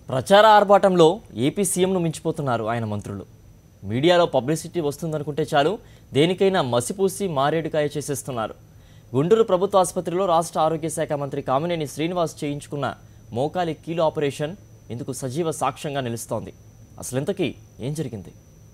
ప్రచార ఆర్భాటంలో ఏపీ సీఎంను మించిపోతున్నారు ఆయన మంత్రులు మీడియాలో పబ్లిసిటీ వస్తుందనుకుంటే చాలు దేనికైనా మసిపూసి మారేడుకాయ చేసేస్తున్నారు గుంటూరు ప్రభుత్వ ఆసుపత్రిలో రాష్ట్ర ఆరోగ్య శాఖ మంత్రి కామినేని శ్రీనివాస్ చేయించుకున్న మోకాలి కీలు ఆపరేషన్ ఇందుకు సజీవ సాక్ష్యంగా నిలుస్తోంది అసలెంతకీ ఏం జరిగింది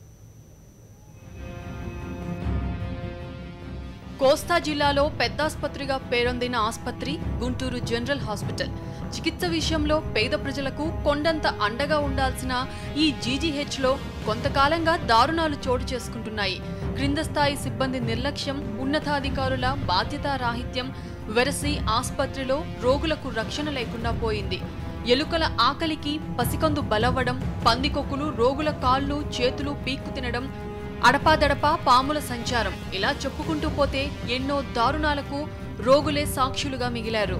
కోస్తా జిల్లాలో పెద్దాసుపత్రిగా పేరొందిన ఆసుపత్రి గుంటూరు జనరల్ హాస్పిటల్ చికిత్స విషయంలో పేద ప్రజలకు కొండంత అండగా ఉండాల్సిన ఈ జీజీహెచ్లో కొంతకాలంగా దారుణాలు చోటు చేసుకుంటున్నాయి క్రింద స్థాయి సిబ్బంది నిర్లక్ష్యం ఉన్నతాధికారుల బాధ్యతారాహిత్యం వెరసి ఆసుపత్రిలో రోగులకు రక్షణ లేకుండా పోయింది ఎలుకల ఆకలికి పసికందు బలవ్వడం పందికొక్కులు రోగుల కాళ్ళు చేతులు పీక్కు తినడం అడపాదడపా పాముల సంచారం ఇలా చెప్పుకుంటూ పోతే ఎన్నో దారుణాలకు రోగులే సాక్షులుగా మిగిలారు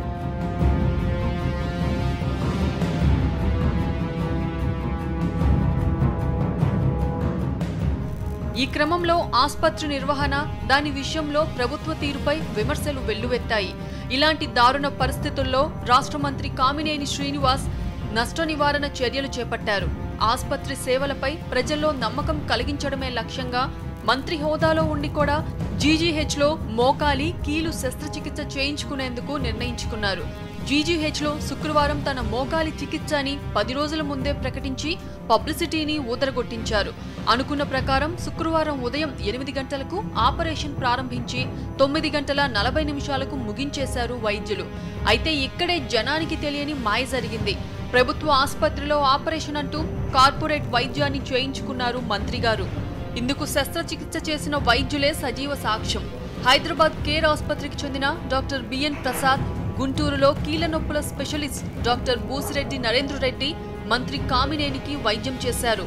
ఈ క్రమంలో ఆసుపత్రి నిర్వహణ దాని విషయంలో ప్రభుత్వ తీరుపై విమర్శలు వెల్లువెత్తాయి ఇలాంటి దారుణ పరిస్థితుల్లో రాష్ట్ర మంత్రి కామినేని శ్రీనివాస్ నష్ట నివారణ చర్యలు చేపట్టారు ఆసుపత్రి సేవలపై ప్రజల్లో నమ్మకం కలిగించడమే లక్ష్యంగా మంత్రి హోదాలో ఉండి కూడా జీజీహెచ్లో మోకాలి కీలు శస్త్రచికిత్స చేయించుకునేందుకు నిర్ణయించుకున్నారు జీజీహెచ్లో శుక్రవారం తన మోకాలి చికిత్స అని పది రోజుల ముందే ప్రకటించి పబ్లిసిటీని ఊదరగొట్టించారు అనుకున్న ప్రకారం శుక్రవారం ఉదయం ఎనిమిది గంటలకు ఆపరేషన్ ప్రారంభించి తొమ్మిది గంటల నలభై నిమిషాలకు ముగించేశారు వైద్యులు అయితే ఇక్కడే జనానికి తెలియని మాయ జరిగింది ప్రభుత్వ ఆసుపత్రిలో ఆపరేషన్ అంటూ కార్పొరేట్ వైద్యాన్ని చేయించుకున్నారు మంత్రి గారు ఇందుకు శస్త్రచికిత్స చేసిన వైద్యులే సజీవ సాక్ష్యం హైదరాబాద్ కేర్ ఆసుపత్రికి చెందిన డాక్టర్ బిఎన్ ప్రసాద్ గుంటూరులో కీళ్ల నొప్పుల స్పెషలిస్ట్ డాక్టర్ బూసిరెడ్డి నరేంద్ర రెడ్డి మంత్రి కామినేనికి వైద్యం చేశారు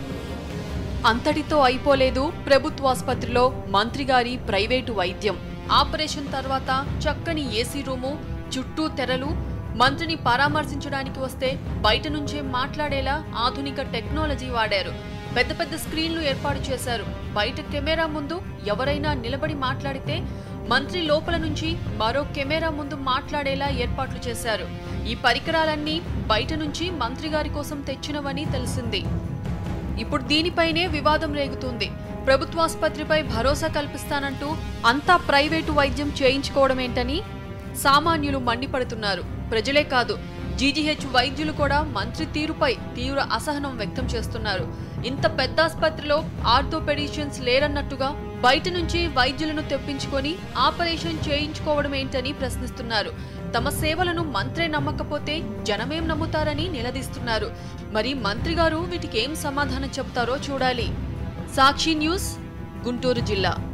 అంతటితో అయిపోలేదు ప్రభుత్వ ఆసుపత్రిలో మంత్రి గారి ప్రైవేటు వైద్యం ఆపరేషన్ తర్వాత చక్కని ఏసీ రూము చుట్టూ తెరలు మంత్రిని పరామర్శించడానికి వస్తే బయట నుంచే మాట్లాడేలా ఆధునిక టెక్నాలజీ వాడారు పెద్ద పెద్ద స్క్రీన్లు ఏర్పాటు చేశారు బయట కెమెరా ముందు ఎవరైనా నిలబడి మాట్లాడితే మంత్రి లోపల నుంచి మరో కెమెరా ముందు మాట్లాడేలా ఏర్పాట్లు చేశారు ఈ పరికరాలన్నీ బయట నుంచి మంత్రి గారి కోసం తెచ్చినవని తెలిసింది ఇప్పుడు దీనిపైనే వివాదం రేగుతుంది ప్రభుత్వాసుపత్రిపై భరోసా కల్పిస్తానంటూ అంతా ప్రైవేటు వైద్యం చేయించుకోవడమేంటని సామాన్యులు మండిపడుతున్నారు ప్రజలే కాదు జీజీహెచ్ వైద్యులు కూడా మంత్రి తీరుపై తీవ్ర అసహనం వ్యక్తం చేస్తున్నారు ఇంత పెద్ద ఆసుపత్రిలో ఆర్థోపెడిషియన్స్ లేరన్నట్టుగా బయట నుంచి వైద్యులను తెప్పించుకొని ఆపరేషన్ చేయించుకోవడం ఏంటని ప్రశ్నిస్తున్నారు తమ సేవలను మంత్రే నమ్మకపోతే జనమేం నమ్ముతారని నిలదీస్తున్నారు మరి మంత్రి గారు వీటికి ఏం సమాధానం చెప్తారో చూడాలి సాక్షి న్యూస్ గుంటూరు జిల్లా